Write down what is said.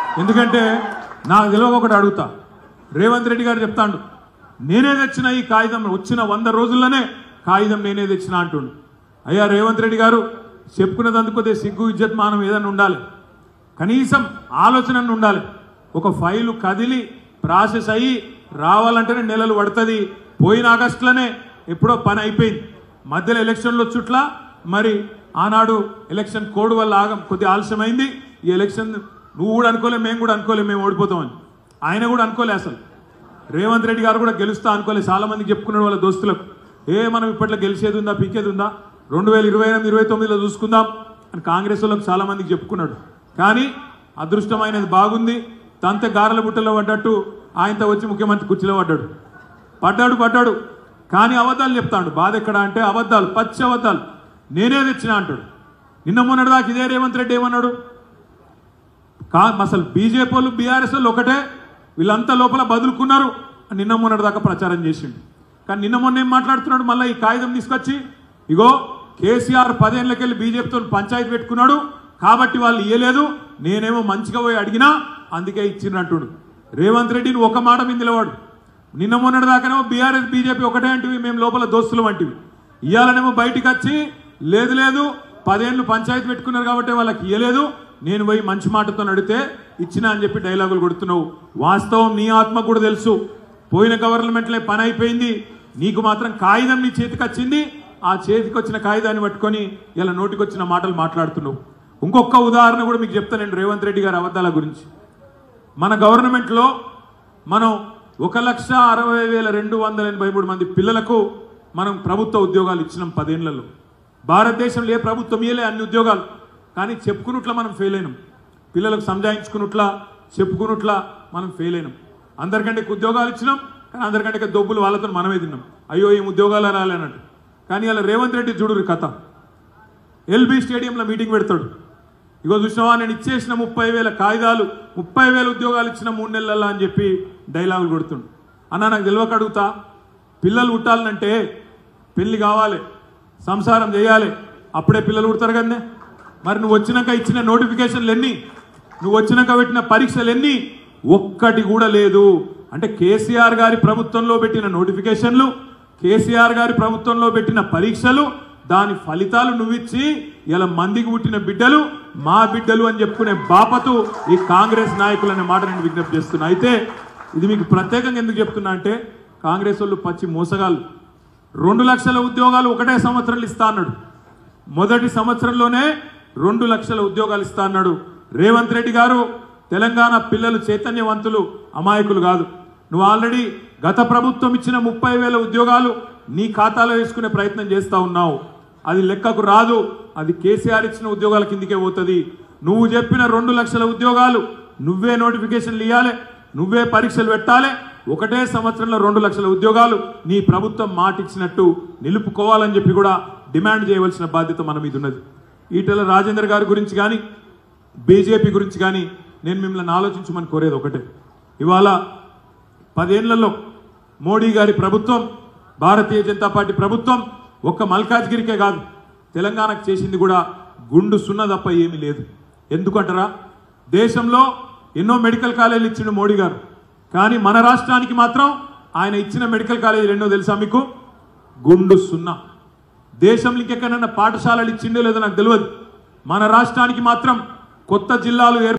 ఎందుకంటే నాకు తెలియక ఒకటి అడుగుతా రేవంత్ రెడ్డి గారు చెప్తాండు నేనే తెచ్చిన ఈ కాగితం వచ్చిన వంద రోజుల్లోనే కాగితం నేనే తెచ్చిన అంటుండు అయ్యా రేవంత్ రెడ్డి గారు చెప్పుకున్నదందుకు కొద్దిగా సిగ్గు ఇజ్జత్ మానం ఏదైనా ఉండాలి కనీసం ఆలోచన ఉండాలి ఒక ఫైలు కదిలి ప్రాసెస్ అయ్యి రావాలంటేనే నెలలు పడుతుంది పోయిన ఆగస్టులోనే ఎప్పుడో పని అయిపోయింది మధ్యలో ఎలక్షన్లు చుట్ల మరి ఆనాడు ఎలక్షన్ కోడ్ వల్ల ఆగం కొద్దిగా ఆలస్యమైంది ఈ ఎలక్షన్ నువ్వు కూడా అనుకోలే మేము కూడా అనుకోలే మేము ఓడిపోతామని ఆయన కూడా అనుకోలే అసలు రేవంత్ రెడ్డి గారు కూడా గెలుస్తా అనుకోలే చాలా మందికి చెప్పుకున్నాడు వాళ్ళ దోస్తులకు ఏ మనం ఇప్పట్లో గెలిచేది ఉందా పీకేది ఉందా రెండు వేల ఇరవై ఎనిమిది ఇరవై తొమ్మిదిలో చూసుకుందాం అని కాంగ్రెస్ వాళ్ళకి చాలా మందికి చెప్పుకున్నాడు కానీ అదృష్టమైనది బాగుంది తంత గారెల బుట్టలో పడ్డట్టు ఆయనతో వచ్చి ముఖ్యమంత్రి కుర్చీలో పడ్డాడు పడ్డాడు పడ్డాడు కానీ అబద్ధాలు చెప్తాడు బాధ ఎక్కడ అంటే అబద్ధాలు పచ్చి అబద్ధాలు నేనే తెచ్చిన అంటాడు నిన్న మొన్నటి దాకా ఇదే రేవంత్ రెడ్డి ఏమన్నాడు కా అసలు బీజేపీ వాళ్ళు బీఆర్ఎస్ వాళ్ళు ఒకటే వీళ్ళంతా లోపల బదులుకున్నారు అని నిన్న మొన్నటి దాకా ప్రచారం చేసిండు కానీ నిన్న మొన్న ఏం మాట్లాడుతున్నాడు మళ్ళీ ఈ కాగితం తీసుకొచ్చి ఇగో కేసీఆర్ పదేళ్ళకెళ్ళి బీజేపీతో పంచాయతీ పెట్టుకున్నాడు కాబట్టి వాళ్ళు ఇయ్యలేదు నేనేమో మంచిగా పోయి అడిగినా అందుకే ఇచ్చిండ్రంటుడు రేవంత్ రెడ్డి నువ్వు ఒక మాట మీద నిలవాడు నిన్న మొన్నటి దాకానేమో బీఆర్ఎస్ బీజేపీ ఒకటే అంటివి మేము లోపల దోస్తులు వంటివి ఇయ్యాలనేమో బయటికి వచ్చి లేదు లేదు పదేళ్ళు పంచాయతీ పెట్టుకున్నారు కాబట్టి వాళ్ళకి ఇయ్యలేదు నేను పోయి మంచి మాటతో నడితే ఇచ్చిన అని చెప్పి డైలాగులు కొడుతున్నావు వాస్తవం నీ ఆత్మ కూడా తెలుసు పోయిన గవర్నమెంట్లో పని అయిపోయింది నీకు మాత్రం కాగితం నీ చేతికి వచ్చింది ఆ చేతికి వచ్చిన కాగితాన్ని పట్టుకొని ఇలా నోటికి వచ్చిన మాటలు మాట్లాడుతున్నావు ఇంకొక ఉదాహరణ కూడా మీకు చెప్తాను నేను రేవంత్ రెడ్డి గారి అబద్ధాల గురించి మన గవర్నమెంట్లో మనం ఒక లక్ష అరవై వేల రెండు వందల ఎనభై మూడు మంది పిల్లలకు మనం ప్రభుత్వ ఉద్యోగాలు ఇచ్చినాం పదేళ్లలో భారతదేశంలో ఏ ప్రభుత్వం ఇయ్యలే అన్ని ఉద్యోగాలు కానీ చెప్పుకున్నట్లా మనం ఫెయిల్ అయినాం పిల్లలకు సంజాయించుకున్నట్లా చెప్పుకున్నట్లా మనం ఫెయిల్ అయినాం అందరికంటే ఎక్కువ ఉద్యోగాలు ఇచ్చినాం కానీ అందరికంటే ఎక్కువ దొబ్బులు వాళ్ళతో మనమే తిన్నాం అయ్యో ఏం ఉద్యోగాలు రాలేనట్టు కానీ అలా రేవంత్ రెడ్డి చూడు కథ ఎల్బీ స్టేడియంలో మీటింగ్ పెడతాడు ఇగో చూసినావా నేను ఇచ్చేసిన ముప్పై వేల కాగితాలు ముప్పై వేల ఉద్యోగాలు ఇచ్చిన మూడు నెలల్లో అని చెప్పి డైలాగులు కొడుతుండు అన్న నాకు తెలియక అడుగుతా పిల్లలు పుట్టాలంటే పెళ్లి కావాలి సంసారం చేయాలి అప్పుడే పిల్లలు పుడతారు కదనే మరి నువ్వు వచ్చినాక ఇచ్చిన నోటిఫికేషన్లు ఎన్ని నువ్వు వచ్చినాక పెట్టిన పరీక్షలు ఎన్ని ఒక్కటి కూడా లేదు అంటే కేసీఆర్ గారి ప్రభుత్వంలో పెట్టిన నోటిఫికేషన్లు కేసీఆర్ గారి ప్రభుత్వంలో పెట్టిన పరీక్షలు దాని ఫలితాలు నువ్విచ్చి ఇలా మందికి పుట్టిన బిడ్డలు మా బిడ్డలు అని చెప్పుకునే బాపతు ఈ కాంగ్రెస్ నాయకులు అనే మాట నేను విజ్ఞప్తి చేస్తున్నా అయితే ఇది మీకు ప్రత్యేకంగా ఎందుకు చెప్తున్నా అంటే కాంగ్రెస్ వాళ్ళు పచ్చి మోసగాళ్ళు రెండు లక్షల ఉద్యోగాలు ఒకటే సంవత్సరంలో ఇస్తా అన్నాడు మొదటి సంవత్సరంలోనే రెండు లక్షల ఉద్యోగాలు ఇస్తా అన్నాడు రేవంత్ రెడ్డి గారు తెలంగాణ పిల్లలు చైతన్యవంతులు అమాయకులు కాదు నువ్వు ఆల్రెడీ గత ప్రభుత్వం ఇచ్చిన ముప్పై వేల ఉద్యోగాలు నీ ఖాతాలో వేసుకునే ప్రయత్నం చేస్తా ఉన్నావు అది లెక్కకు రాదు అది కేసీఆర్ ఇచ్చిన ఉద్యోగాల కిందికే పోతుంది నువ్వు చెప్పిన రెండు లక్షల ఉద్యోగాలు నువ్వే నోటిఫికేషన్లు ఇవ్వాలి నువ్వే పరీక్షలు పెట్టాలి ఒకటే సంవత్సరంలో రెండు లక్షల ఉద్యోగాలు నీ ప్రభుత్వం మాట ఇచ్చినట్టు నిలుపుకోవాలని చెప్పి కూడా డిమాండ్ చేయవలసిన బాధ్యత మన మీద ఉన్నది ఈటెల రాజేందర్ గారి గురించి కానీ బీజేపీ గురించి కానీ నేను మిమ్మల్ని ఆలోచించమని కోరేది ఒకటే ఇవాళ పదేళ్లలో మోడీ గారి ప్రభుత్వం భారతీయ జనతా పార్టీ ప్రభుత్వం ఒక్క మల్కాజ్గిరికే కాదు తెలంగాణకు చేసింది కూడా గుండు సున్న తప్ప ఏమీ లేదు ఎందుకంటారా దేశంలో ఎన్నో మెడికల్ కాలేజీలు ఇచ్చిండు మోడీ గారు కానీ మన రాష్ట్రానికి మాత్రం ఆయన ఇచ్చిన మెడికల్ కాలేజీలు ఎన్నో తెలుసా మీకు గుండు సున్నా దేశంలో ఇంకెక్కడైనా పాఠశాలలు ఇచ్చిండో లేదో నాకు తెలియదు మన రాష్ట్రానికి మాత్రం కొత్త జిల్లాలు ఏర్ప